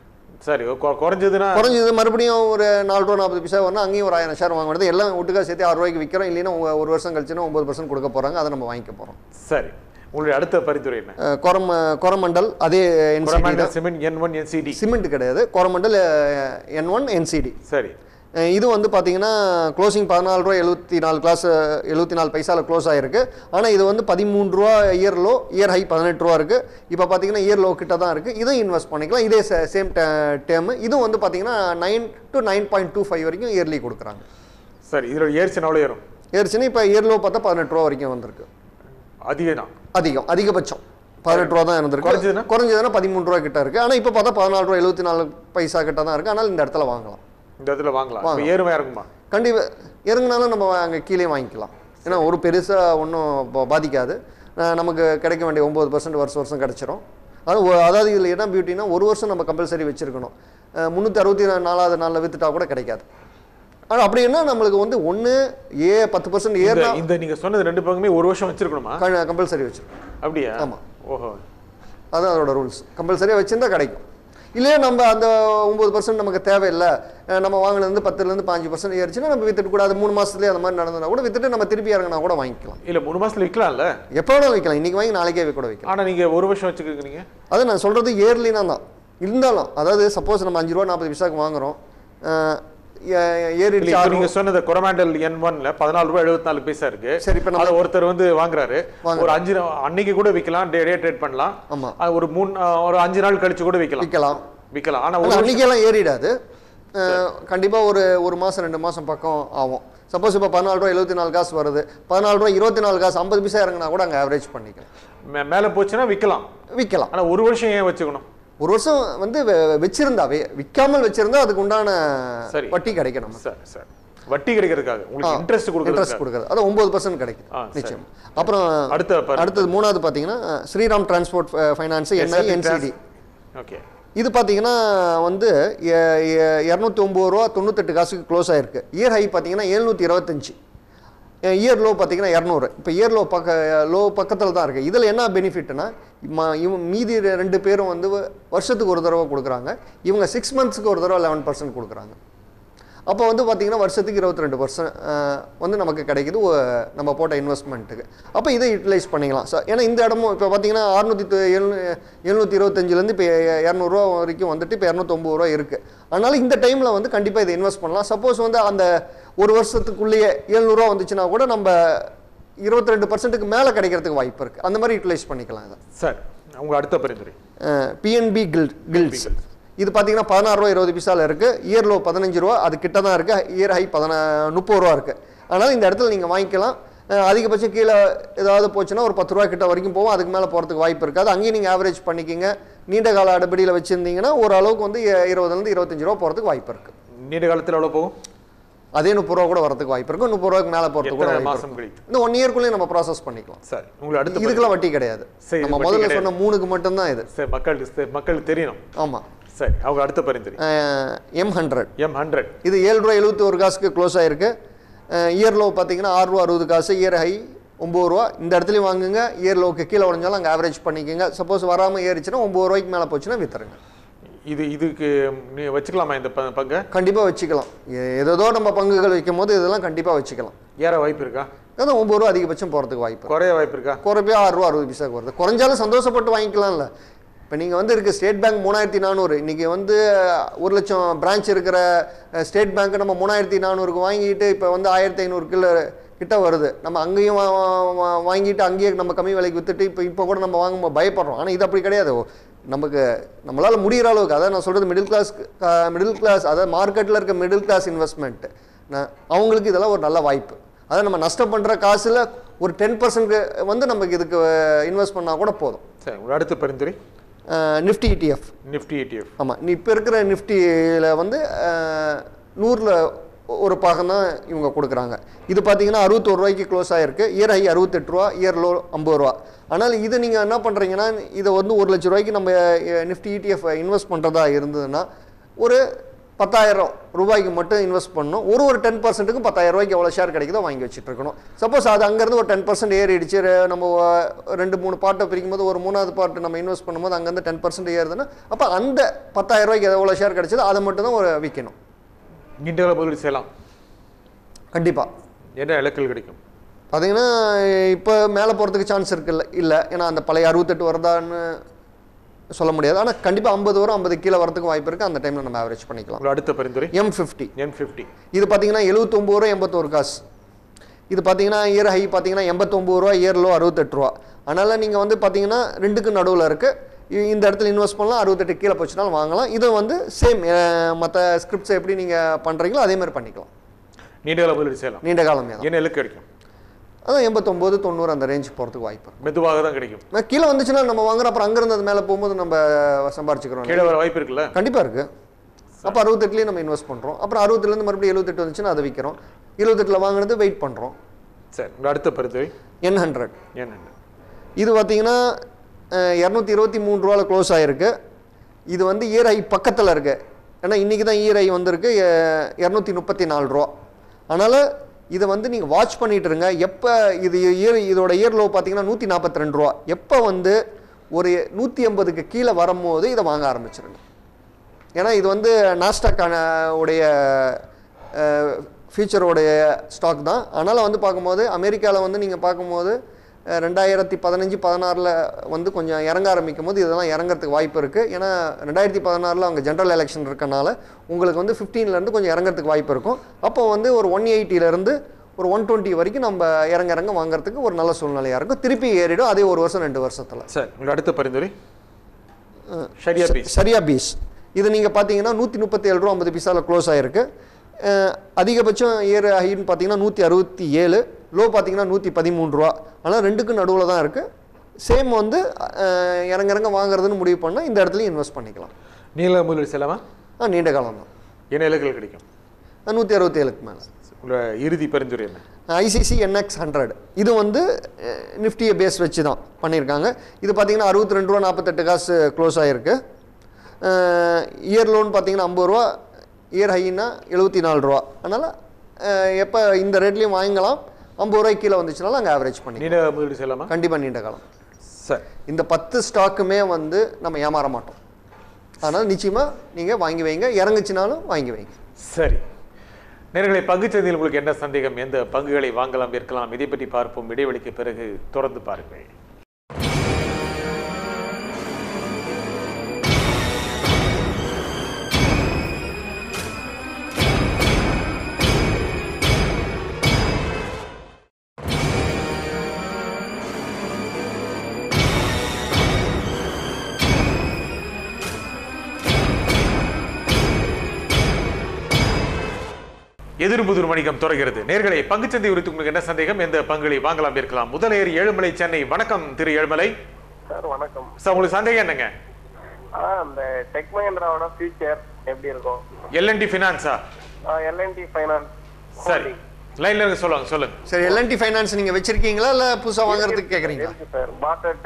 சரி கொ- குறைஞ்சதுன்னா குறைஞ்சது மறுபடியும் ஒரு நாலு ரூபா நாற்பது பைசா வரணும் அங்கேயும் ஒரு ஆயிரம் ஷேர் வாங்குறது எல்லாம் ஒட்டுக்கா சேர்த்து ஆறு ரூபாய்க்கு விற்கிறோம் இல்லைன்னா உங்க ஒரு வருஷம் கழிச்சுன்னா ஒன்பது பர்சன்ட் கொடுக்க போகிறாங்க அதை நம்ம வாங்கிக்க போகிறோம் சரி உங்களுடைய அடுத்த பரிந்துரை என்ன கொரம் கொரமண்டல் அதே NCD Coromandel cement N one NCD cement கிடையாது கொரமண்டல் என் ஒன் என்சிடி சரி இது வந்து பார்த்தீங்கன்னா க்ளோசிங் பதினாலு ரூபா எழுபத்தி நாலு கிளாஸ் எழுபத்தி நாலு பைசாவில் க்ளோஸ் ஆயிருக்கு ஆனால் இது வந்து பதிமூணு ரூபா இயர் லோ இயர் ஹை பதினெட்டு ரூபா இருக்குது இப்போ பார்த்தீங்கன்னா இயர் லோ கிட்ட தான் இருக்குது இதை இன்வெஸ்ட் பண்ணிக்கலாம் இதே சேம் டேம் இதுவும் வந்து பார்த்தீங்கன்னா nine to nine point two five வரைக்கும் இயர்லி கொடுக்குறாங்க சரி இதோட ஏர்ச்சி எவ்வளோ ஏறும் ஏறிச்சுன்னா இப்போ இயர் லோ பார்த்தா பதினெட்டு ரூபா வரைக்கும் வந்திருக்கு அதிகம் தான் அதிகம் அதிகபட்சம் பதினெட்டு ரூபா தான் இருந்திருக்கு குறைஞ்சதுன்னா? குறைஞ்சதுன்னா பதிமூணு ரூபா கிட்ட இருக்குது ஆனால் இப்போ பார்த்தா பதினாலு ரூபா எழுபத்தி நாலு பைசா கிட்ட தான் இருக்குது ஆனால் இந்த இடத்துல வாங்கலாம் இந்த இடத்துல வாங்கலாம் இப்போ ஏறுமா இறங்குமா கண்டிப்பாக இறங்குனாலும் நம்ம அங்கே கீழே வாங்கிக்கலாம் ஏன்னா ஒரு பெருசாக ஒன்றும் பாதிக்காது அஹ் நமக்கு கிடைக்க வேண்டிய ஒம்பது பர்சன்ட் வருஷம் வருஷம் கிடச்சிரும் அது ஒ- அதாவது இதில் என்ன பியூட்டினா ஒரு வருஷம் நம்ம கம்பல்சரி வச்சுருக்கணும் முந்நூற்றி அறுபத்தி நாலாவது நாளில் வித்துட்டா கூட கிடைக்காது ஆனால் அப்படின்னா நம்மளுக்கு வந்து ஒன்று ஏ பத்து பர்சன்ட் இந்த ஏறினா இந்த நீங்க சொன்னது ரெண்டு பக்கமே ஒரு வருஷம் வச்சிருக்கணுமா கம்பல்சரி வச்சிருக்கணும் அப்படியா ஆமா. ஓஹோ அதான் அதோட ரூல்ஸ் கம்பல்சரியாக வச்சிருந்தா கிடைக்கும் இல்லையா நம்ம அந்த ஒம்பது பர்சன்ட் நமக்கு தேவையில்லை அஹ் நம்ம வாங்கினது பத்துலேருந்து பாஞ்சு பர்சன்ட் ஏறிச்சுன்னா நம்ம வித்துட்டு கூட அது மூணு மாதத்துலேயே அந்த மாதிரி நடந்ததுனா கூட வித்துட்டு நம்ம திருப்பி இறங்கினா கூட வாங்கிக்கலாம் இல்ல மூணு மாசத்துல விற்கலாம்ல எப்போ வேணாலும் வைக்கலாம் இன்னைக்கு வாங்கி நாளைக்கே கூட வைக்கலாம் ஆனா நீங்க ஒரு வருஷம் வச்சுக்கிறீங்க அது நான் சொல்கிறது இயர்லினா தான் இருந்தாலும் அதாவது சப்போஸ் நம்ம அஞ்சு ரூபா நாற்பது பைசாக்கு வாங்குறோம் அஹ் ஏ- ஏறிடுச்சு இப்போ ஆறு நீங்க சொன்னது கொரமாண்டல் என் ஒன்ல பதினாலு ரூபாய் எழுபத்தி நாலு பைசா இருக்கு சரி இப்போ நம்ம அதை ஒருத்தர் வந்து வாங்குறாரு ஒரு அஞ்சு நா- அன்னைக்கு கூட விற்கலாம் டே டே ட்ரேட் பண்ணலாம் ஆமாம் அது ஒரு மூணு ஆ, ஒரு அஞ்சு நாள் கழிச்சு கூட விற்கலாம் விற்கலாம் விற்கலாம் ஆனா ஆனால் ஒரு அன்றைக்கெல்லாம் ஏறிடாது கண்டிப்பாக ஒரு ஒரு மாதம் ரெண்டு மாதம் பக்கம் ஆகும் சப்போஸ் இப்போ பதினாலு ரூபா எழுபத்தி நாலு காசு வருது பதினாலு ரூபா இருபத்தி நாலு காசு ஐம்பது பைசா இறங்கினா கூட அங்கே ஆவரேஜ் பண்ணிக்கலாம் மே- மேல போச்சுன்னா விற்கலாம் விற்கலாம் ஆனா ஒரு வருஷம் ஏன் வச்சுக்கணும் ஒரு வருஷம் வந்து வெ- வச்சிருந்தாவே விற்காமல் வச்சிருந்தா அதுக்கு உண்டான சரி. வட்டி கிடைக்கும் நம்ம சார் சார் வட்டி கிடைக்கிறதுக்காக உங்களுக்கு இன்ட்ரெஸ்ட் இன்ட்ரெஸ்ட் கொடுக்குறது கொடுக்குறது அது ஒம்பது பர்சன்ட் கிடைக்கும் ஆ, சரி. நிச்சயம் அப்புறம் அடுத்த பாரு. அடுத்தது மூணாவது பார்த்தீங்கன்னா Sriram transport finance N I NCD okay இது பார்த்தீங்கன்னா வந்து இரநூத்தி ஒம்பது ரூபா தொண்ணூத்தெட்டு காசுக்கு க்ளோஸ் ஆயிருக்கு இயர் ஹை பார்த்தீங்கன்னா எழுநூற்றி இருபத்தஞ்சி இயர் லோ பார்த்தீங்கன்னா இரநூறு இப்போ இயர் லோ பக்க லோ பக்கத்தில் தான் இருக்குது இதில் என்ன பெனிஃபிட்னா இவன் மீதி ரெ- ரெண்டு பேரும் வந்து வருஷத்துக்கு ஒரு தடவை கொடுக்குறாங்க இவங்க சிக்ஸ் மந்த்ஸ்க்கு ஒரு தடவை லெவன் பர்சன்ட் கொடுக்குறாங்க அப்போ வந்து பார்த்தீங்கன்னா வருஷத்துக்கு இருபத்தி ரெண்டு பர்சன்ட் வந்து நமக்கு கிடைக்குது ஒ- நம்ம போட்ட இன்வெஸ்ட்மெண்ட்டுக்கு அப்போ இதை யூட்டிலைஸ் பண்ணிக்கலாம் ஸோ ஏன்னா இந்த இடமும் இப்போ பார்த்தீங்கன்னா அறுநூற்றி எழுநூற்றி இருபத்தஞ்சிலேருந்து இப்போ இரநூறுவா வரைக்கும் வந்துட்டு இப்போ இரநூத்தொம்பது ரூபா இருக்குது அதனால் இந்த டைமில் வந்து கண்டிப்பாக இதை இன்வெஸ்ட் பண்ணலாம் சப்போஸ் வந்து அந்த ஒரு வருஷத்துக்குள்ளேயே எழுநூறுவா வந்துச்சுன்னா கூட நம்ம இருபத்தி ரெண்டு பர்சன்ட்டுக்கு மேலே கிடைக்கிறதுக்கு வாய்ப்பு இருக்குது அந்த மாதிரி யூட்டிலைஸ் பண்ணிக்கலாம் இதை சார் உங்க அடுத்த பரிந்துரை பிஎன்பி கில் கில்ஸ் இது பார்த்தீங்கன்னா பதினாறு ரூபா இருபது பைசால இருக்கு இயர் லோ பதினஞ்சு ரூபா அது கிட்ட தான் இருக்கு இயர் ஹை பதினா முப்பது ரூபா இருக்கு அதனால இந்த இடத்துல நீங்கள் வாங்கிக்கலாம் அஹ் அதிகபட்சம் கீழே ஏதாவது போச்சுன்னா ஒரு பத்து ரூபா கிட்ட வரைக்கும் போகும் அதுக்கு மேலே போகிறதுக்கு வாய்ப்பு இருக்காது அங்கேயும் நீங்கள் ஆவரேஜ் பண்ணிக்கிங்க நீண்ட கால அடிப்படையில் வச்சுருந்தீங்கன்னா ஓரளவுக்கு வந்து இ- இருபதுலேருந்து இருபத்தஞ்சு ரூபா போகிறதுக்கு வாய்ப்பு இருக்குது நீண்ட காலத்தில் எவ்வளவு போகும் அதே முப்பது ரூபா கூட வரதுக்கு வாய்ப்பு இருக்கும் முப்பது ரூபாய்க்கு மேலே போகிறதுக்கு கூட எத்தனை வாய்ப்பு மாசம் இருக்கும் கழிக்கும் இந்த ஒன் இயர்க்குள்ளேயே நம்ம ப்ராசஸ் பண்ணிக்கலாம் சரி உங்களுக்கு அடுத்த பரிந்துரை. இதுக்கெல்லாம் வட்டி கிடையாது சரி, நம்ம வட்டி முதல்ல கிடையாது. சொன்ன மூணுக்கு மட்டும்தான் இது சரி மக்களுக்கு சரி, மக்களுக்கு தெரியணும் ஆமாம் சரி அவங்க அடுத்த பரிந்துரை எம் ஹண்ட்ரட் எம் ஹண்ட்ரட் இது ஏழு ரூபா எழுபத்தி ஒரு காசுக்கு க்ளோஸ் ஆயிருக்கு இயர் லோ பார்த்தீங்கன்னா ஆறு ரூபா அறுபது காசு இயர் ஹை ஒம்பது ரூபா இந்த இடத்துலையும் வாங்குங்க இயர் லோக்கு கீழே உடஞ்சாலும் அங்கே ஆவரேஜ் பண்ணிக்கோங்க சப்போஸ் வராமல் ஏறிச்சுன்னா ஒம்பது ரூபாய்க்கு மேலே போச்சுன்னா வித்துருங்க இது இதுக்கு நீ வச்சுக்கலாமா இந்த ப- பங்கை கண்டிப்பாக வச்சுக்கலாம் எ- ஏதேதோ நம்ம பங்குகள் வைக்கும் போது இதெல்லாம் கண்டிப்பாக வச்சுக்கலாம் ஏற வாய்ப்பு இருக்கா அதான் ஒம்பது ரூபா அதிகபட்சம் போகிறதுக்கு வாய்ப்பு குறைய வாய்ப்பு இருக்கா குறைப்பே ஆறு ரூபா அறுபது பைசாக்கு வருது குறைஞ்சாலும் சந்தோஷப்பட்டு வாங்கிக்கலாம்ல இப்போ நீங்கள் வந்து இருக்கு ஸ்டேட் பேங்க் மூணாயிரத்தி நானூறு இன்றைக்கி வந்து ஒரு லட்சம் பிரான்ச் இருக்கிற அஹ், ஸ்டேட் பேங்க் நம்ம மூணாயிரத்தி நானூறுக்கு வாங்கிட்டு இப்போ வந்து ஆயிரத்தி ஐநூறு கிலோ கிட்ட வருது நம்ம அங்கேயும் வா- வா- வா- வாங்கிட்டு அங்கேயே நம்ம கம்மி விலைக்கு வித்துட்டு இப்போ இப்போ கூட நம்ம வாங்கும்போது பயப்படுறோம் ஆனால் இது அப்படி கிடையாது நமக்கு நம்மளால் முடிகிற அளவுக்கு அதான் நான் சொல்கிறது மிடில் கிளாஸ் மிடில் கிளாஸ் அதாவது மார்க்கெட்டில் இருக்க மிடில் கிளாஸ் இன்வெஸ்ட்மெண்ட் அவங்களுக்கு இதெல்லாம் ஒரு நல்ல வாய்ப்பு அதாவது நம்ம நஷ்டம் பண்ணுற காசில் ஒரு டென் பர்சன்ட் வந்து நமக்கு இதுக்கு இன்வெஸ்ட் பண்ணால் கூட போதும் சரி உங்களோட அடுத்த பரிந்துரை நிஃப்டி இடிஎஃப் நிஃப்டி ETF ஆமாம் இப்போ இருக்கிற நிஃப்டியில் வந்து நூறில் ஒரு பாகம் தான் இவங்க கொடுக்குறாங்க இது பார்த்தீங்கன்னா அறுபத்தோரு ரூபாய்க்கு க்ளோஸ் ஆகிருக்கு இயர் ஹை அறுபத்தெட்டு ரூபா இயர் லோ ஐம்பது ரூபா ஆனால் இதை நீங்கள் என்ன பண்ணுறீங்கன்னா இதை வந்து ஒரு லட்ச ரூபாய்க்கு நம்ம நிஃப்டி இடிஎஃப் இன்வெஸ்ட் பண்ணுறதா இருந்ததுன்னா ஒரு பத்தாயிரம் ரூபாய்க்கு மட்டும் இன்வெஸ்ட் பண்ணணும் ஒரு ஒரு டென் பர்சன்ட்டுக்கும் பத்தாயிரம் ரூபாய்க்கு எவ்வளோ ஷேர் கிடைக்குதோ வாங்கி வச்சுட்டு இருக்கணும் சப்போஸ் அது அங்கேருந்து ஒரு டென் பர்சன்ட் ஏறிடுச்சு ரெ- நம்ம அஹ், ரெண்டு மூணு பார்ட்டை பிரிக்கும் போது ஒரு மூணாவது பார்ட் நம்ம இன்வெஸ்ட் பண்ணும்போது அங்கேருந்து டென் பர்சன்ட் ஏறுதுன்னா அப்போ அந்த பத்தாயிரம் ரூபாய்க்கு எவ்வளோ ஷேர் கிடைச்சதோ அதை மட்டும் தான் ஒரு விற்கணும் நீண்ட கால முதலீடு செய்யலாம் கண்டிப்பாக என்ன இலக்கல் கிடைக்கும் பார்த்தீங்கன்னா இப்போ மேலே போகிறதுக்கு சான்ஸ் இருக்குல்ல இல்லை ஏன்னா அந்த பழைய அறுபத்தெட்டு வருதான்னு சொல்ல முடியாது ஆனால் கண்டிப்பாக ஐம்பது வரும் ஐம்பது கீழே வரதுக்கு வாய்ப்பு இருக்குது அந்த டைமில் நம்ம ஆவரேஜ் பண்ணிக்கலாம் உங்களோட அடுத்த பரிந்துரை எம் ஃபிஃப்டி என் ஃபிஃப்டி இது பார்த்தீங்கன்னா எழுபத்தொம்பது ரூபா எண்பத்தோரு காசு இது பார்த்தீங்கன்னா இயர் ஹை பார்த்தீங்கன்னா எண்பத்தொம்பது ரூபா இயர் லோ அறுபத்தெட்டு ரூபா அதனால் நீங்கள் வந்து பார்த்தீங்கன்னா ரெண்டுக்கு நடுவில் இருக்குது இந்த இடத்துல இன்வெஸ்ட் பண்ணலாம் அறுபத்தெட்டு கீழே போச்சுனாலும் வாங்கலாம் இது வந்து சேம் மற்ற ஸ்கிரிப்ட்ஸ் எப்படி நீங்கள் பண்ணுறீங்களோ அதே மாதிரி பண்ணிக்கலாம் நீண்ட கால முதலீடு செய்யலாம் நீண்ட காலமே தான் என்ன இலக்கு கிடைக்கும் அதான் எண்பத்தொம்போது தொண்ணூறு அந்த ரேஞ்ச் போகிறதுக்கு வாய்ப்பு இருக்கு. மெதுவாக தான் கிடைக்கும் நான் கீழே வந்துச்சுன்னா நம்ம வாங்குற அப்புறம் அங்கேருந்து அது மேலே போகும்போது நம்ம சம்பாரிச்சுக்கிறோம் கீழே வர வாய்ப்பு இருக்குல்ல கண்டிப்பாக இருக்குது அப்போ அறுபத்தெட்டுலேயே நம்ம இன்வெஸ்ட் பண்ணுறோம் அப்புறம் அறுபத்துலேருந்து மறுபடியும் எழுபத்தெட்டு வந்துச்சுன்னா அதை விற்கிறோம் எழுபத்தெட்டில் வாங்குனது வெயிட் பண்ணுறோம் சரி உங்களோட அடுத்த பரிந்துரை என் ஹண்ட்ரட் என்ன இது பார்த்தீங்கன்னா இரநூத்தி இருபத்தி மூணு ரூபாவில் க்ளோஸ் ஆகிருக்கு இது வந்து இயர் ஐ பக்கத்தில் இருக்கு ஏன்னா இன்றைக்கி தான் இயர் ஐ வந்திருக்கு இரநூத்தி முப்பத்தி நாலு ரூபா அதனால் இதை வந்து நீங்கள் வாட்ச் பண்ணிட்டு இருங்க எப்போ இது இயர் இதோட இயர் லோ பார்த்தீங்கன்னா நூற்றி நாற்பத்தி ரெண்டு ரூபா எப்போ வந்து ஒரு நூற்றி எண்பதுக்கு கீழே வரும்போது இதை வாங்க ஆரம்பிச்சிருங்க ஏன்னா இது வந்து நாஸ்டாக்கான உடைய ஃபியூச்சரோடைய ஸ்டாக் தான் அதனால் வந்து பார்க்கும்போது அமெரிக்காவில் வந்து நீங்கள் பார்க்கும்போது அஹ், ரெண்டாயிரத்தி பதினஞ்சு பதினாறில் வந்து கொஞ்சம் இறங்க ஆரம்பிக்கும் போது இதெல்லாம் இறங்கறதுக்கு வாய்ப்பு இருக்குது ஏன்னா ரெண்டாயிரத்தி பதினாறில் அவங்க ஜென்ரல் எலெக்ஷன் இருக்கனால உங்களுக்கு வந்து 15 ல இருந்து கொஞ்சம் இறங்கறதுக்கு வாய்ப்பு இருக்கும் அப்போ வந்து ஒரு ஒன் இருந்து ஒரு ஒன் டுவெண்ட்டி வரைக்கும் நம்ம இறங்க இறங்க வாங்குறதுக்கு ஒரு நல்ல சூழ்நிலையாக இருக்கும் திருப்பி ஏறிடும் அதே ஒரு வருஷம் ரெண்டு வருஷத்தில் சரி உங்களோட அடுத்த பரிந்துரை ஷரியா பீஸ் சரியா பீஸ் இது நீங்கள் பார்த்தீங்கன்னா நூற்றி முப்பத்தி ஏழு ரூபா ஐம்பது பைசாவில் க்ளோஸ் ஆகிருக்கு அஹ், அதிகபட்சம் ஏர் ஹைன்னு பார்த்தீங்கன்னா நூற்றி அறுபத்தி ஏழு லோ பார்த்தீங்கன்னா நூற்றி பதிமூணு ரூபா ஆனால் ரெண்டுக்கும் நடுவில் தான் இருக்குது சேம் வந்து அஹ், இறங்க இறங்க வாங்குறதுன்னு முடிவு பண்ணால் இந்த இடத்துலையும் இன்வெஸ்ட் பண்ணிக்கலாம் நீல முதலீடு செய்யலாமா ஆ நீண்ட காலம் தான் என்ன இலக்குகள் கிடைக்கும் நூற்றி அறுபத்தி ஏழுக்கு மேலே உங்களோட இறுதி பரிந்துரை என்ன ஐசிசி என்எக்ஸ் ஹண்ட்ரட் இது வந்து நிஃப்டியை பேஸ் வச்சு தான் பண்ணியிருக்காங்க இது பார்த்தீங்கன்னா அறுபத்தி ரெண்டு ரூபா நாற்பத்தெட்டு காசு க்ளோஸ் ஆகிருக்கு இயர் லோன் பார்த்தீங்கன்னா ஐம்பது ரூபா இயர் ஹைனா எழுபத்தி நாலு ரூபா அதனால் எப்போ இந்த ரேட்லேயும் வாங்கலாம் ஐம்பது ரூபாய்க்கு கீழே வந்துச்சுனாலும் அங்கே ஆவரேஜ் பண்ணி நீண்ட முதலீடு செய்யலாமா கண்டிப்பாக நீண்ட காலம் சரி இந்த பத்து ஸ்டாக்குமே வந்து நம்ம ஏமாற மாட்டோம் அதனால் நிச்சயமாக நீங்கள் வாங்கி வைங்க இறங்குச்சுனாலும் வாங்கி வைங்க சரி நேர்களை பங்குச்சந்தையில் உங்களுக்கு என்ன சந்தேகம் எந்த பங்குகளை வாங்கலாம் விற்கலாம் இதை பற்றி பார்ப்போம் இடைவெளிக்கு பிறகு தொடர்ந்து பாருங்கள் எதிர்புதிர் வணிகம் தொடர்கிறது நேர்களை பங்குச்சந்தை குறித்து உங்களுக்கு என்ன சந்தேகம் எந்த பங்குகளை வாங்கலாம் விற்கலாம் முதல் ஏறி ஏழுமலை சென்னை வணக்கம் திரு ஏழுமலை சார் வணக்கம் சார் உங்களுக்கு சந்தேகம் என்னங்க ஆ அந்த டெக் மஹிந்திராவோட ஃபியூச்சர் எப்படி இருக்கும் எல்என்டி ஃபினான்ஸா எல்என்டி ஃபைனான்ஸ் சரி லைன்ல இருக்க சொல்லுங்க சொல்லுங்க சரி எல்என்டி ஃபைனான்ஸ் நீங்கள் வச்சுருக்கீங்களா இல்லை புதுசாக வாங்குறதுக்கு கேட்குறீங்களா இருக்கு சார் பாட்டட்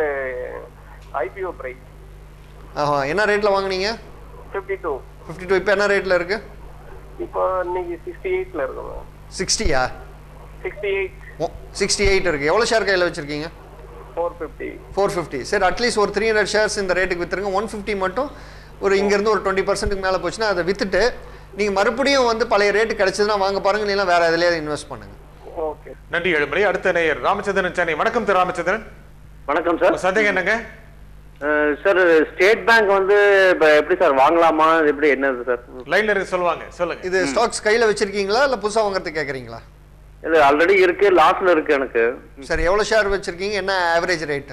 ஐபிஓ பிரைஸ் ஆஹா என்ன ரேட்டில் வாங்குனீங்க ஃபிஃப்டி டூ ஃபிஃப்டி டூ இப்போ என்ன ரேட்டில் இருக்குது இப்போ இன்னைக்கு சிக்ஸ்டி எயிட்ல இருக்கும் சிக்ஸ்டியா சிக்ஸ்டி எயிட் சிக்ஸ்டி எயிட் இருக்குது எவ்வளோ ஷேர் கையில் வச்சுருக்கீங்க ஃபோர் ஃபிஃப்டி ஃபோர் ஃபிஃப்டி சரி அட்லீஸ்ட் ஒரு த்ரீ ஹண்ட்ரட் ஷேர்ஸ் இந்த ரேட்டுக்கு விற்றுருங்க ஒன் ஃபிஃப்டி மட்டும் ஒரு இங்கேருந்து ஒரு டுவெண்ட்டி பர்சன்ட்டுக்கு மேலே போச்சுன்னா அதை விற்றுட்டு நீங்கள் மறுபடியும் வந்து பழைய ரேட்டு கிடைச்சதுன்னா வாங்க பாருங்க இல்லைன்னா வேறு எதுலேயே இன்வெஸ்ட் பண்ணுங்கள் ஓகே நன்றி ஏழுமலை அடுத்த நேயர் ராமச்சந்திரன் சென்னை வணக்கம் திரு ராமச்சந்திரன் வணக்கம் சார் உங்க சந்தேகம் என்னங்க அஹ் சார் ஸ்டேட் பேங்க் வந்து இப்போ எப்படி சார் வாங்கலாமா இது எப்படி என்னது சார் லைன்ல இருக்க சொல்லுவாங்க சொல்லுங்க இது ஸ்டாக்ஸ் கையில் வச்சுருக்கீங்களா இல்லை புதுசாக வாங்குறதுக்கு கேட்குறீங்களா இது ஆல்ரெடி இருக்கு லாஸ்ட்ல இருக்கு எனக்கு சரி எவ்வளோ ஷேர் வச்சுருக்கீங்க என்ன ஆவரேஜ் ரேட்டு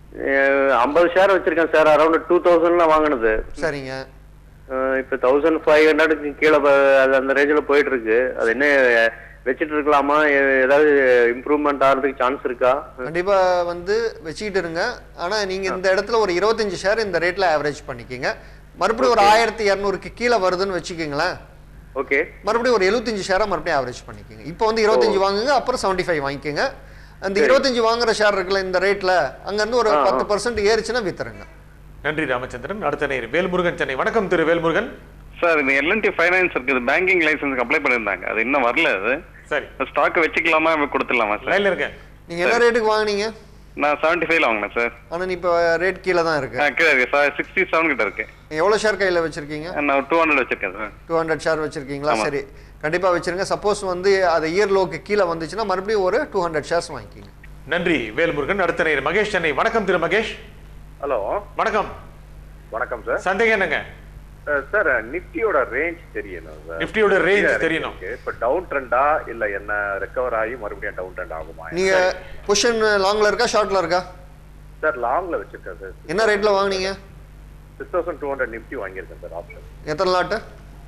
ஐம்பது ஷேர் வச்சிருக்கேன் சார் அரௌண்ட் டூ தௌசண்ட்ல வாங்கினது சரிங்க அஹ் இப்போ தௌசண்ட் ஃபைவ் ஹண்ட்ரடுக்கு கீழே ப- அது அந்த ரேஞ்சில் போயிட்டு இருக்கு அது என்ன வச்சுட்டு இருக்கலாமா எ- ஏதாவது இம்ப்ரூவ்மெண்ட் ஆகிறதுக்கு சான்ஸ் இருக்கா கண்டிப்பாக வந்து வச்சுக்கிட்டு இருங்க ஆனால் நீங்கள் இந்த இடத்துல ஒரு இருபத்தஞ்சு ஷேர் இந்த ரேட்டில் ஆவரேஜ் பண்ணிக்கிங்க மறுபடியும் ஒரு ஆயிரத்தி இரநூறுக்கு கீழே வருதுன்னு வச்சுக்கோங்களேன் ஓகே மறுபடியும் ஒரு எழுபத்தஞ்சு ஷேராக மறுபடியும் ஆவரேஜ் பண்ணிக்கோங்க இப்போ வந்து இருபத்தஞ்சு வாங்குங்க அப்புறம் செவன்ட்டி ஃபைவ் வாங்கிக்கோங்க அந்த இருபத்தஞ்சு வாங்குற ஷேர் இருக்குல்ல இந்த ரேட்டில் அங்கேருந்து ஒரு பத்து பர்சன்ட் ஏறிச்சுன்னா வித்துருங்க நன்றி ராமச்சந்திரன் அடுத்த நேயர் வேல்முருகன் சென்னை வணக்கம் திரு வேல்முருகன் சார் இந்த எல்என்டி ஃபைனான்ஸ் இருக்குது பேங்கிங் லைசன்ஸ்க்கு அப்ளை பண்ணியிருந்தாங்க அது இன்னும் வரல அது சரி ஸ்டாக் வச்சுக்கலாமா இப்ப கொடுத்துடலாமா சார் லைன்ல இருக்க நீங்கள் என்ன ரேட்டுக்கு வாங்குனீங்க நான் செவன்ட்டி ஃபைவ்ல வாங்கினேன் சார் ஆனால் இப்போ ரேட் கீழே தான் இருக்கு ஆ கீழே இருக்கு சார் சிக்ஸ்டி செவன் கிட்ட இருக்கு எவ்வளோ ஷேர் கையில் வச்சுருக்கீங்க நான் டூ ஹண்ட்ரட் வச்சிருக்கேன் சார் டூ ஹண்ட்ரட் ஷேர் வச்சுருக்கீங்களா ஆமா. சரி கண்டிப்பாக வச்சுருங்க சப்போஸ் வந்து அது இயர் லோக்கு கீழே வந்துச்சுன்னா மறுபடியும் ஒரு டூ ஹண்ட்ரட் ஷேர்ஸ் வாங்கிக்கிங்க நன்றி வேல்முருகன் அடுத்த நேயர் மகேஷ் சென்னை வணக்கம் திரு மகேஷ் ஹலோ வணக்கம் வணக்கம் சார் சந்தேகம் என்னங்க அஹ் சார் நிஃப்டியோட ரேஞ்ச் தெரியணும் சார் நிஃப்டியோட ரேஞ்ச் கீழே தெரியணும் இருக்கு. இப்ப டவுன் ட்ரெண்டா இல்ல என்ன ரெக்கவர் ஆகி மறுபடியும் டவுன் ட்ரெண்ட் ஆகுமா நீங்கள் பொசிஷன் லாங்கில் இருக்கா ஷார்ட்டில் இருக்கா சார் லாங்ல வச்சிருக்கேன் சார் என்ன ரேட்டில் வாங்குனீங்க six thousand two hundred nifty வாங்கியிருக்கேன் சார் ஆப்ஷன் எத்தனை லாட்டு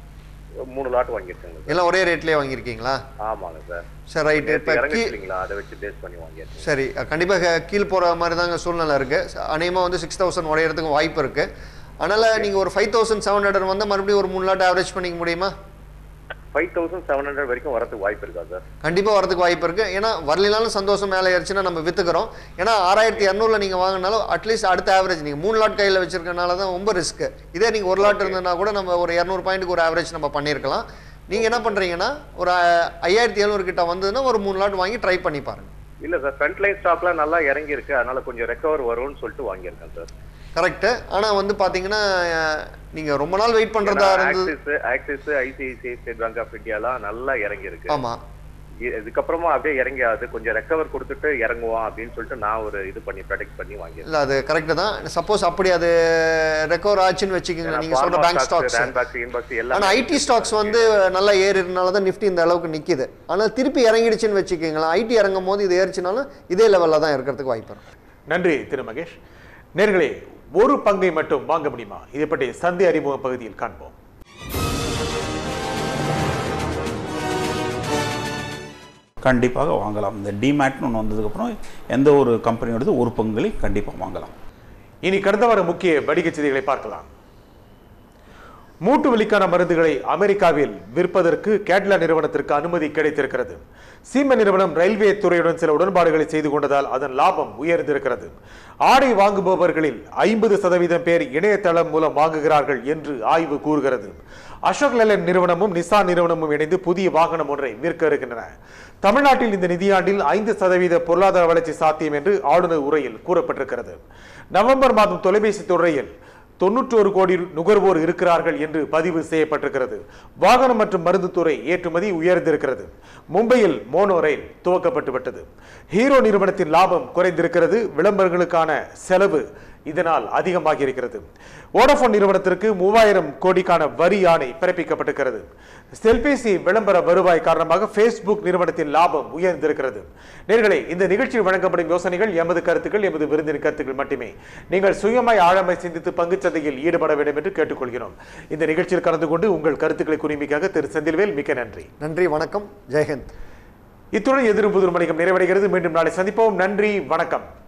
மூணு லாட் வாங்கியிருக்கேங்க சார் எல்லாம் ஒரே ரேட்லேயே வாங்கியிருக்கீங்களா ஆமாங்க சார் சரி ரைட்டு இப்போ நேத்து கீ இறங்குச்சு இல்லைங்களா அதை வச்சு பேஸ் பண்ணி வாங்கியிருக்கேன் சரி கண்டிப்பாக கீழ் போகிற மாதிரி தாங்க சூழ்நிலை இருக்குது அநேகமாக வந்து சிக்ஸ் தௌசண்ட் உடையிறதுக்கு வாய்ப்பு இருக்குது அதனால் நீங்கள் ஒரு ஃபைவ் தௌசண்ட் செவன் ஹண்ட்ரட் வந்து மறுபடியும் ஒரு மூணு லாட் ஆவரேஜ் பண்ணிக்க முடியுமா ஃபைவ் தௌசண்ட் செவன் ஹண்ட்ரட் வரைக்கும் வரதுக்கு வாய்ப்பு இருக்கா சார் கண்டிப்பாக வரதுக்கு வாய்ப்பு இருக்குது ஏன்னா வரலினாலும் சந்தோஷம் மேலே ஏறிச்சுன்னா நம்ம விற்றுக்கிறோம் ஏன்னா ஆறாயிரத்தி இரநூறுல நீங்கள் வாங்கினாலும் அட்லீஸ்ட் அடுத்த ஆவரேஜ் நீங்கள் மூணு லாட் கையில் வச்சிருக்கனால தான் ரொம்ப ரிஸ்க்கு இதே நீங்கள் ஒரு லாட் இருந்ததுன்னா கூட நம்ம ஒரு இரநூறு பாயிண்ட்டுக்கு ஒரு ஆவரேஜ் நம்ம பண்ணியிருக்கலாம் நீங்கள் என்ன பண்ணுறீங்கன்னா ஒரு அஹ், ஐயாயிரத்தி எழுநூறு கிட்ட வந்ததுன்னா ஒரு மூணு லாட் வாங்கி ட்ரை பண்ணி பாருங்க இல்ல சார் ஃப்ரண்ட் லைன் ஸ்டாக்லாம் நல்லா இறங்கி இருக்கு அதனால கொஞ்சம் ரெக்கவர் வரும்னு சொல்லிட்டு வாங்கியிருக்கேன் சார் கரெக்டு ஆனால் வந்து பார்த்தீங்கன்னா நீங்கள் ரொம்ப நாள் வெயிட் பண்ணுறதா இருந்தது Axis Axis ICICI State Bank of இந்தியாலாம் நல்லா இறங்கி இருக்கு ஆமாம் இ- இதுக்கப்புறமா அப்படியே இறங்கியாது கொஞ்சம் ரெக்கவர் கொடுத்துட்டு இறங்குவான் அப்படின்னு சொல்லிட்டு நான் ஒரு இது பண்ணி ப்ரொடெக்ட் பண்ணி வாங்கியிருக்கேன் இல்லை அது கரெக்டு தான் சப்போஸ் அப்படி அது ரெக்கவர் ஆச்சுன்னு வச்சுக்கோங்க நீங்கள் சொல்கிற பேங்க் ஸ்டாக்ஸ் ஹேண்ட்பாக்ஸ் இன்பாக்ஸ் எல்லாம் ஆனால் ஐடி ஸ்டாக்ஸ் வந்து நல்லா ஏறினால தான் நிஃப்டி இந்த அளவுக்கு நிற்கிது ஆனால் திருப்பி இறங்கிடுச்சுன்னு வச்சுக்கோங்களேன் ஐடி இறங்கும் போது இது ஏறிச்சுனாலும் இதே லெவலில் தான் இருக்கிறதுக்கு வாய்ப்பு இருக்கு நன்றி திரு மகேஷ் நேர்களே ஒரு பங்கை மட்டும் வாங்க முடியுமா இதை பற்றி சந்தை அறிமுக பகுதியில் காண்போம் கண்டிப்பாக வாங்கலாம் இந்த டிமேட்னு ஒன்று வந்ததுக்கப்புறம் எந்த ஒரு கம்பெனியோடது ஒரு பங்குகளை கண்டிப்பாக வாங்கலாம் இனி கடந்த வார முக்கிய வணிகச் செய்திகளை பார்க்கலாம் மூட்டு வலிக்கான மருந்துகளை அமெரிக்காவில் விற்பதற்கு கேட்லா நிறுவனத்திற்கு அனுமதி கிடைத்திருக்கிறது சீம நிறுவனம் ரயில்வே துறையுடன் சில உடன்பாடுகளை செய்து கொண்டதால் அதன் லாபம் உயர்ந்திருக்கிறது ஆடை வாங்குபவர்களில் ஐம்பது சதவீதம் பேர் இணையதளம் மூலம் வாங்குகிறார்கள் என்று ஆய்வு கூறுகிறது அசோக் லேலண்ட் நிறுவனமும் நிசான் நிறுவனமும் இணைந்து புதிய வாகனம் ஒன்றை விற்க இருக்கின்றன தமிழ்நாட்டில் இந்த நிதியாண்டில் ஐந்து சதவீத பொருளாதார வளர்ச்சி சாத்தியம் என்று ஆளுநர் உரையில் கூறப்பட்டிருக்கிறது நவம்பர் மாதம் தொலைபேசி துறையில் தொன்னூற்றோரு கோடி நுகர்வோர் இருக்கிறார்கள் என்று பதிவு செய்யப்பட்டிருக்கிறது வாகனம் மற்றும் மருந்து துறை ஏற்றுமதி உயர்ந்திருக்கிறது மும்பையில் மோனோ ரயில் துவக்கப்பட்டு விட்டது ஹீரோ நிறுவனத்தின் லாபம் குறைந்திருக்கிறது விளம்பரங்களுக்கான செலவு இதனால் அதிகமாகி இருக்கிறது வோடபோன் நிறுவனத்திற்கு மூவாயிரம் கோடிக்கான வரி ஆணை பிறப்பிக்கப்பட்டிருக்கிறது செல்பேசி விளம்பர வருவாய் காரணமாக ஃபேஸ்புக் நிறுவனத்தின் லாபம் உயர்ந்திருக்கிறது நேர்களே இந்த நிகழ்ச்சியில் வழங்கப்படும் யோசனைகள் எமது கருத்துக்கள் எமது விருந்தின் கருத்துக்கள் மட்டுமே நீங்கள் சுயமாய் ஆழமாய் சிந்தித்து பங்குச் சந்தையில் ஈடுபட வேண்டும் என்று கேட்டுக்கொள்கிறோம் இந்த நிகழ்ச்சியில் கலந்து கொண்டு உங்கள் கருத்துக்களை குறிமிக்காக திரு செந்தில்வேல் மிக்க நன்றி நன்றி வணக்கம் ஜெய்ஹிந்த் இத்துடன் எதிரும் புதிரும் வணிகம் நிறைவடைகிறது மீண்டும் நாளை சந்திப்போம் நன்றி வணக்கம்